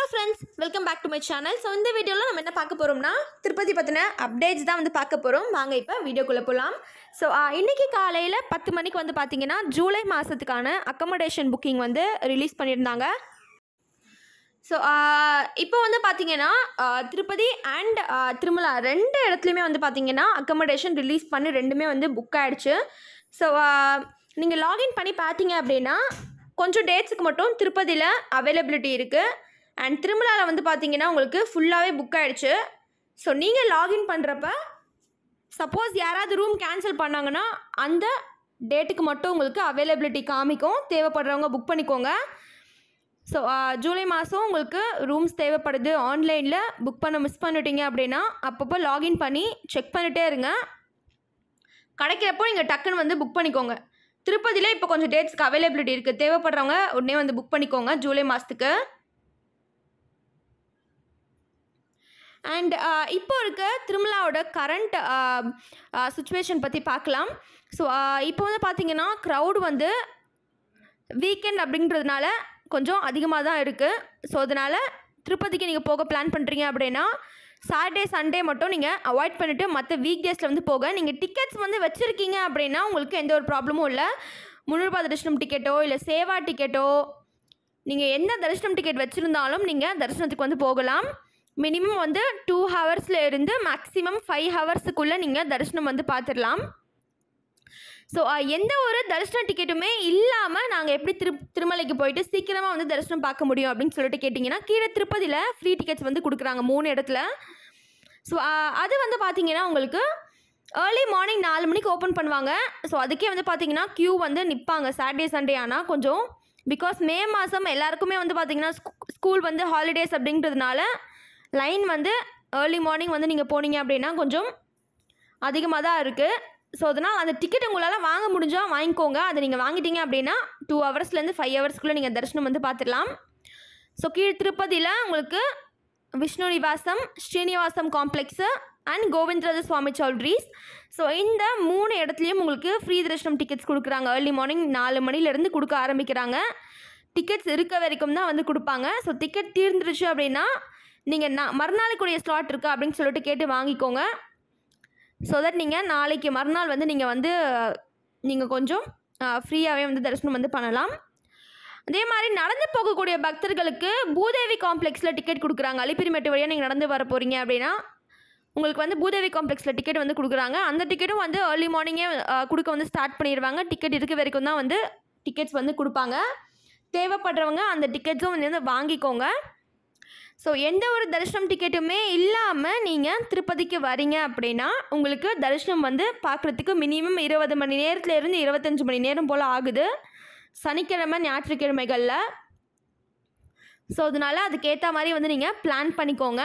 friends welcome back to my channel so இந்த வீடியோவில் நம்ம என்ன பார்க்க போகிறோம்னா திருப்பதி பற்றின அப்டேட்ஸ் தான் வந்து பார்க்க போகிறோம் வாங்க இப்போ வீடியோக்குள்ளே போகலாம் ஸோ இன்றைக்கி காலையில் பத்து மணிக்கு வந்து பார்த்தீங்கன்னா ஜூலை மாதத்துக்கான அக்கமடேஷன் புக்கிங் வந்து ரிலீஸ் பண்ணியிருந்தாங்க ஸோ இப்போ வந்து பார்த்தீங்கன்னா ஆஹ், திருப்பதி அண்ட் திருமலா ரெண்டு இடத்துலையுமே வந்து பார்த்தீங்கன்னா அக்கமடேஷன் ரிலீஸ் பண்ணி ரெண்டுமே வந்து புக் ஆகிடுச்சு ஸோ நீங்கள் லாகின் பண்ணி பார்த்தீங்க அப்படின்னா கொஞ்சம் டேட்ஸுக்கு மட்டும் திருப்பதியில் அவைலபிலிட்டி இருக்குது அண்ட் திருமலாவில் வந்து பார்த்தீங்கன்னா உங்களுக்கு ஃபுல்லாகவே புக் ஆகிடுச்சு ஸோ நீங்கள் லாகின் பண்ணுறப்ப சப்போஸ் யாராவது ரூம் கேன்சல் பண்ணாங்கன்னா அந்த டேட்டுக்கு மட்டும் உங்களுக்கு அவைலபிலிட்டி காமிக்கும் தேவைப்படுறவங்க புக் பண்ணிக்கோங்க ஸோ ஜூலை மாதம் உங்களுக்கு ரூம்ஸ் தேவைப்படுது ஆன்லைனில் புக் பண்ண மிஸ் பண்ணிட்டீங்க அப்படின்னா அப்பப்போ லாகின் பண்ணி செக் பண்ணிட்டே இருங்க கிடைக்கிறப்போ நீங்கள் டக்குன்னு வந்து புக் பண்ணிக்கோங்க திருப்பதியில் இப்போ கொஞ்சம் டேட்ஸ்க்கு அவைலபிலிட்டி இருக்குது தேவைப்படுறவங்க உடனே வந்து புக் பண்ணிக்கோங்க ஜூலை மாதத்துக்கு அண்ட் இப்போ இருக்க திருமலாவோட கரண்ட் சுச்சுவேஷன் பற்றி பார்க்கலாம் ஸோ இப்போ வந்து பார்த்தீங்கன்னா க்ரௌட் வந்து வீக்கெண்ட் அப்படின்றதுனால கொஞ்சம் அதிகமாக தான் இருக்குது ஸோ அதனால் திருப்பதிக்கு நீங்கள் போக பிளான் பண்ணுறீங்க அப்படின்னா சாட்டர்டே சண்டே மட்டும் நீங்கள் அவாய்ட் பண்ணிவிட்டு மற்ற வீக் டேஸில் வந்து போக நீங்கள் டிக்கெட்ஸ் வந்து வச்சுருக்கீங்க அப்படின்னா உங்களுக்கு எந்த ஒரு ப்ராப்ளமும் இல்லை முந்நூறுபா தரிசனம் டிக்கெட்டோ இல்லை சேவா டிக்கெட்டோ நீங்கள் எந்த தரிசனம் டிக்கெட் வச்சுருந்தாலும் நீங்கள் தரிசனத்துக்கு வந்து போகலாம் மினிமம் வந்து டூ ஹவர்ஸில் இருந்து மேக்ஸிமம் ஃபைவ் ஹவர்ஸுக்குள்ளே நீங்கள் தரிசனம் வந்து பார்த்துடலாம் ஸோ எந்த ஒரு தரிசன டிக்கெட்டுமே இல்லாமல் நாங்கள் எப்படி திரு திருமலைக்கு போயிட்டு சீக்கிரமாக வந்து தரிசனம் பார்க்க முடியும் அப்படின்னு சொல்லிட்டு கேட்டிங்கன்னா கீழே திருப்பதியில் ஃப்ரீ டிக்கெட்ஸ் வந்து கொடுக்குறாங்க மூணு இடத்துல ஸோ அது வந்து பார்த்தீங்கன்னா உங்களுக்கு ஏர்லி மார்னிங் நாலு மணிக்கு ஓப்பன் பண்ணுவாங்க ஸோ அதுக்கே வந்து பார்த்தீங்கன்னா க்யூ வந்து நிற்பாங்க சாட்டர்டே சண்டே ஆனால் கொஞ்சம் பிகாஸ் மே மாதம் எல்லாருக்குமே வந்து பார்த்தீங்கன்னா ஸ்கூல் வந்து ஹாலிடேஸ் அப்படின்றதுனால லைன் வந்து ஏர்லி மார்னிங் வந்து நீங்கள் போனீங்க அப்படின்னா கொஞ்சம் அதிகமாக தான் இருக்குது ஸோ அதனால் அந்த டிக்கெட் உங்களால் வாங்க முடிஞ்சால் வாங்கிக்கோங்க அதை நீங்கள் வாங்கிட்டீங்க அப்படின்னா டூ ஹவர்ஸ்லேருந்து ஃபைவ் ஹவர்ஸ்க்குள்ளே நீங்கள் தரிசனம் வந்து பார்த்துடலாம் ஸோ கீழ் திருப்பதியில் உங்களுக்கு Vishnu Nivasam Srinivasam complex and Govindaraja Swami choultries so இந்த மூணு இடத்துலையும் உங்களுக்கு ஃப்ரீ தரிசனம் டிக்கெட்ஸ் கொடுக்குறாங்க ஏர்லி மார்னிங் நாலு மணிலேருந்து கொடுக்க ஆரம்பிக்கிறாங்க டிக்கெட்ஸ் இருக்க வரைக்கும் தான் வந்து கொடுப்பாங்க ஸோ டிக்கெட் தீர்ந்துருச்சு அப்படின்னா நீங்கள் நான் மறுநாளுக்குரிய ஸ்லாட் இருக்கா அப்படின்னு சொல்லிட்டு கேட்டு வாங்கிக்கோங்க ஸோ தட் நீங்கள் நாளைக்கு மறுநாள் வந்து நீங்கள் வந்து நீங்கள் கொஞ்சம் ஃப்ரீயாகவே வந்து தரிசனம் வந்து பண்ணலாம் அதே மாதிரி நடந்து போகக்கூடிய பக்தர்களுக்கு பூதேவி காம்ப்ளெக்ஸில் டிக்கெட் கொடுக்குறாங்க அலிப்பிரிமெட்டு வழியாக நீங்கள் நடந்து வர போகிறீங்க அப்படின்னா உங்களுக்கு வந்து பூதேவி காம்ப்ளெக்ஸில் டிக்கெட் வந்து கொடுக்குறாங்க அந்த டிக்கெட்டும் வந்து ஏர்லி மார்னிங்கே கொடுக்க வந்து ஸ்டார்ட் பண்ணிடுவாங்க டிக்கெட் இருக்க வரைக்கும் தான் வந்து டிக்கெட்ஸ் வந்து கொடுப்பாங்க தேவைப்படுறவங்க அந்த டிக்கெட்ஸும் வந்து வாங்கிக்கோங்க ஸோ எந்த ஒரு தரிசனம் டிக்கெட்டுமே இல்லாமல் நீங்கள் திருப்பதிக்கு வரீங்க அப்படின்னா உங்களுக்கு தரிசனம் வந்து பார்க்குறதுக்கு மினிமம் இருபது மணி நேரத்துலேருந்து இருபத்தஞ்சி மணி நேரம் போல் ஆகுது சனிக்கிழமை ஞாயிற்றுக்கிழமைகளில் ஸோ அதனால் அதுக்கேற்ற மாதிரி வந்து நீங்கள் பிளான் பண்ணிக்கோங்க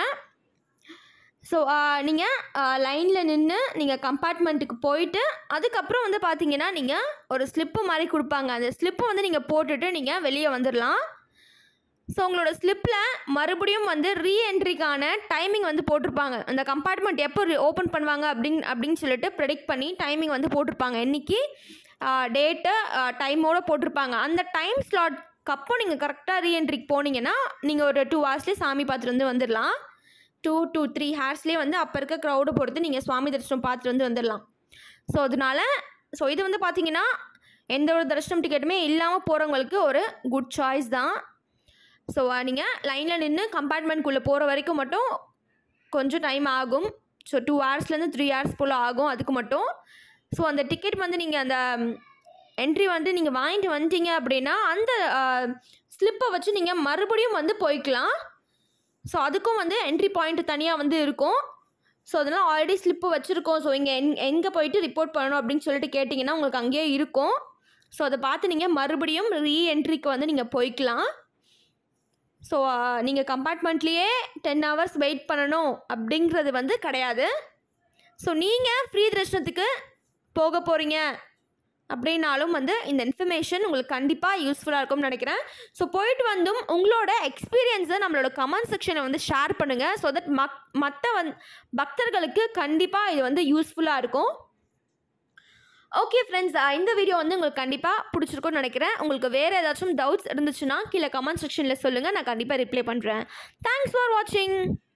ஸோ நீங்கள் லைனில் நின்று நீங்கள் கம்பார்ட்மெண்ட்டுக்கு போயிட்டு அதுக்கப்புறம் வந்து பார்த்தீங்கன்னா நீங்கள் ஒரு ஸ்லிப்பு மாதிரி கொடுப்பாங்க அந்த ஸ்லிப்பை வந்து நீங்கள் போட்டுட்டு நீங்கள் வெளியே வந்துடலாம் ஸோ உங்களோட ஸ்லிப்பில் மறுபடியும் வந்து ரீஎன்ட்ரிக்கான டைமிங் வந்து போட்டிருப்பாங்க அந்த கம்பார்ட்மெண்ட் எப்போ ஓப்பன் பண்ணுவாங்க அப்படின் அப்படின்னு சொல்லிட்டு ப்ரெடிக்ட் பண்ணி டைமிங் வந்து போட்டிருப்பாங்க இன்னைக்கு டேட்டு டைமோடு போட்டிருப்பாங்க அந்த டைம் ஸ்லாட்க்கு அப்போ நீங்கள் கரெக்டாக ரீஎன்ட்ரிக்கு போனீங்கன்னா நீங்கள் ஒரு டூ ஹவர்ஸ்லேயே சாமி பார்த்துட்டு வந்து வந்துடலாம் டூ டூ த்ரீ ஹார்ஸ்லேயே வந்து அப்போ இருக்க க்ரௌடை பொறுத்து நீங்கள் சுவாமி தரிசனம் பார்த்துட்டு வந்து வந்துடலாம் ஸோ அதனால ஸோ இது வந்து பார்த்தீங்கன்னா எந்த ஒரு தரிசனம் டிக்கெட்டுமே இல்லாமல் போகிறவங்களுக்கு ஒரு குட் சாய்ஸ் தான் ஸோ நீங்கள் லைனில் நின்று கம்பார்ட்மெண்ட்குள்ளே போகிற வரைக்கும் மட்டும் கொஞ்சம் டைம் ஆகும் ஸோ டூ ஹவர்ஸ்லேருந்து த்ரீ ஹவர்ஸ் போல் ஆகும் அதுக்கு மட்டும் ஸோ அந்த டிக்கெட் வந்து நீங்கள் அந்த என்ட்ரி வந்து நீங்கள் வாங்கிட்டு வந்துட்டீங்க அப்படின்னா அந்த ஸ்லிப்பை வச்சு நீங்கள் மறுபடியும் வந்து போய்க்கலாம் ஸோ அதுக்கும் வந்து என்ட்ரி பாயிண்ட் தனியாக வந்து இருக்கும் ஸோ அதெல்லாம் ஆல்ரெடி ஸ்லிப்பு வச்சுருக்கோம் ஸோ இங்கே எங் எங்கே போயிட்டு ரிப்போர்ட் பண்ணணும் அப்படின்னு சொல்லிட்டு கேட்டிங்கன்னா உங்களுக்கு அங்கேயே இருக்கும் ஸோ அதை பார்த்து நீங்கள் மறுபடியும் ரீஎன்ட்ரிக்கு வந்து நீங்கள் போய்க்கலாம் ஸோ நீங்கள் கம்பார்ட்மெண்ட்லேயே டென் ஹவர்ஸ் வெயிட் பண்ணணும் அப்படிங்கிறது வந்து கிடையாது ஸோ நீங்கள் ஃப்ரீ தரிசனத்துக்கு போக போகிறீங்க அப்படின்னாலும் வந்து இந்த இன்ஃபர்மேஷன் உங்களுக்கு கண்டிப்பாக யூஸ்ஃபுல்லாக இருக்கும்னு நினைக்கிறேன் ஸோ போயிட்டு வந்தும் உங்களோட எக்ஸ்பீரியன்ஸை நம்மளோட கமெண்ட் செக்ஷனை வந்து ஷேர் பண்ணுங்கள் ஸோ தட் மக் மற்ற வந் பக்தர்களுக்கு கண்டிப்பாக இது வந்து யூஸ்ஃபுல்லாக இருக்கும் ஓகே ஃப்ரெண்ட்ஸ் இந்த வீடியோ வந்து உங்களுக்கு கண்டிப்பாக பிடிச்சிருக்கும்னு நினைக்கிறேன் உங்களுக்கு வேறு ஏதாச்சும் டவுட்ஸ் இருந்துச்சுன்னா கீழே கமெண்ட் செக்ஷனில் சொல்லுங்கள் நான் கண்டிப்பாக ரிப்ளை பண்ணுறேன் தேங்க்ஸ் ஃபார் வாட்சிங்